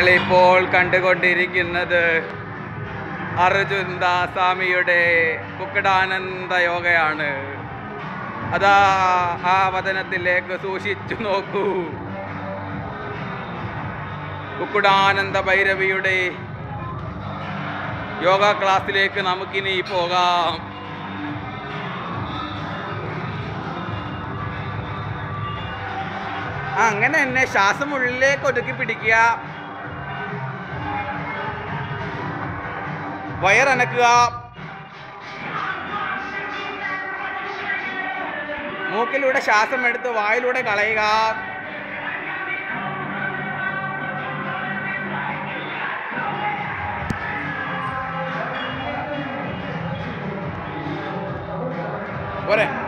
നിങ്ങളിപ്പോൾ കണ്ടുകൊണ്ടിരിക്കുന്നത് അർജുൻ ദാസ്വാമിയുടെ കുക്കടാനന്ദ യോഗയാണ് അതാ ആ വചനത്തിലേക്ക് സൂക്ഷിച്ചു നോക്കൂ കുക്കുടാനന്ദ ഭൈരവിയുടെ യോഗ ക്ലാസ്സിലേക്ക് നമുക്കിനി പോകാം ആ, അങ്ങനെ തന്നെ ശ്വാസം ഉള്ളിലേക്ക് ഒതുക്കി പിടിക്കുക വയറനക്കുക മൂക്കിലൂടെ ശ്വാസം എടുത്ത് വായിലൂടെ കളയുക പോരെ